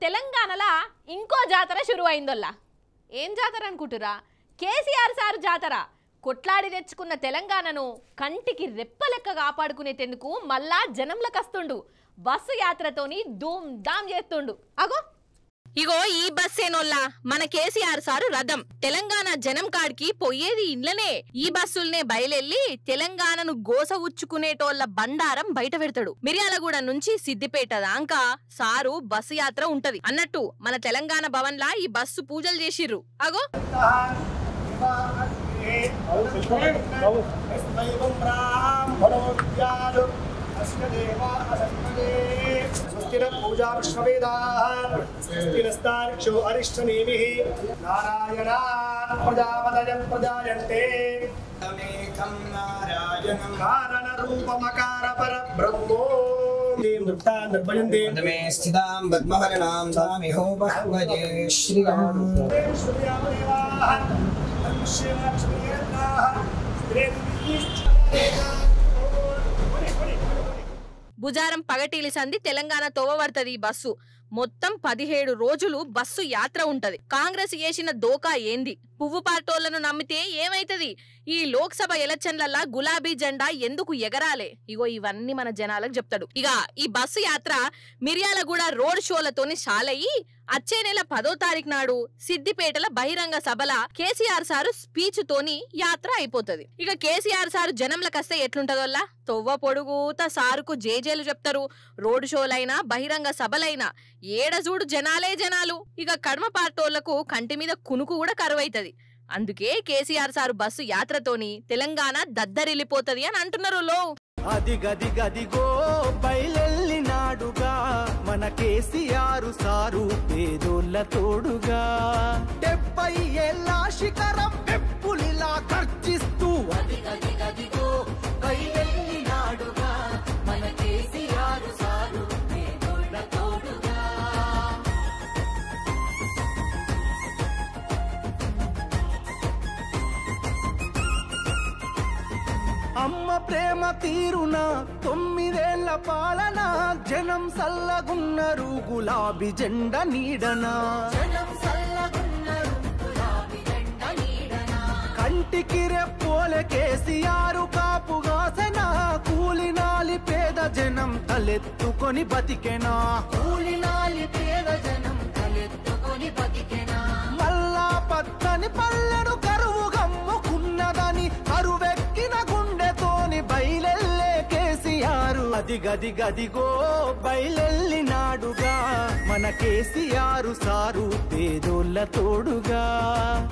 తెలంగాణలో ఇంకో జాతర షురు అయిందోల్లా ఏం జాతర అనుకుంటురా కేసీఆర్ సార్ జాతర కొట్లాడి తెచ్చుకున్న తెలంగాణను కంటికి రెప్పలెక్క కాపాడుకునేటందుకు మళ్ళా జనంలకు వస్తుండు బస్సు యాత్రతోని ధూమ్ ధామ్ చేస్తుండు అగో ఇగో ఈ బస్సేనోల్లా మన కేసీఆర్ సారు రథం తెలంగాణ జనం కాడికి పోయేది ఇండ్లనే ఈ బస్సుల్నే బయలెల్లి తెలంగాణను గోస ఉచ్చుకునేటోళ్ల బండారం బయట పెడతాడు మిర్యాలగూడ నుంచి సిద్దిపేట దాకా సారు బస్సు యాత్ర ఉంటది అన్నట్టు మన తెలంగాణ భవన్ లా ఈ బస్సు పూజలు చేసిర్రు అగో స్వస్తిర పూజా విశ్వవేదాః స్వస్తిరస్తార్క్షో అరిష్టనేమిః నారాయణాన్ ప్రజాపతయం ప్రజాయంతే తమేకం నారాయణం కారణ రూపమకార పరబ్రహ్మో నృత్తా నిర్భయంతే పదమే స్థితాం పద్మహరణాం దామిహో బహ్వజే శ్రీరామ్ శ్రీయామదేవాః ధనుష్యేనాక్ష్మీయన్నాః బుజారం పగటీలి సంధి తెలంగాణ తోవబడుతుంది ఈ బస్సు మొత్తం పదిహేడు రోజులు బస్సు యాత్ర ఉంటది కాంగ్రెస్ చేసిన దోకా ఏంది పువ్వు పార్టోళ్లను నమ్మితే ఏమైతది ఈ లోక్సభ ఎలక్షన్లల్లా గులాబీ జెండా ఎందుకు ఎగరాలే ఇగో ఇవన్నీ మన జనాలకు చెప్తాడు ఇక ఈ బస్సు యాత్ర మిర్యాలగూడ రోడ్ షోలతోని షాలయ్యి అచ్చే నెల పదో తారీఖు నాడు సిద్దిపేటల బహిరంగ సభల కేసీఆర్ సారు స్పీచ్ తోని యాత్ర అయిపోతది ఇక కేసీఆర్ సారు జనంలకు వస్తే ఎట్లుంటదోల్లా తొవ్వ పొడుగుత సారుకు జేజేలు చెప్తారు రోడ్ షోలైనా బహిరంగ సభలైనా ఏడజూడు జనాలే జనాలు ఇక కడమ పార్టోళ్లకు కంటి మీద కునుకు కూడా కరువైతది అందుకే కేసీఆర్ సారు బస్సు యాత్రతోని తెలంగాణ దద్దరిల్లిపోతది అని అంటున్నారు లో అదిగదిగదిగో బయలెల్లినాడుగా మన కేసీఆర్ సారు పేదోళ్ళ తోడుగా డెబ్బై ఏళ్ళ శిఖరం పెప్పులిలా ఖర్చిస్తూ అదిగదిగదిగో బయలెల్లినాడుగా మన కేసీఆర్ సారు పేదోళ్ళ తోడుగా అమ్మ ప్రేమ తీరున తొమ్మిదేళ్ల పాలన జనం సల్లగున్నారు గులాబీ జెండ నీడన కంటికి రెప్పోలే కేసీఆర్ కాపుగాసెన కూలినాలి పేద జనం తలెత్తుకొని బతికెనా కూలినాలి పేద జనం తలెత్తుకొని బతికెనా మల్లా పచ్చని పల్లెడు కరువు గమ్ముకున్నదని కరువెక్కిన గుండెతోని బయలెల్లే కేసీఆర్ అదిగదిగదిగో బయలెల్లినాడుగా మన కేసీఆర్ సారు పేదోళ్ళ తోడుగా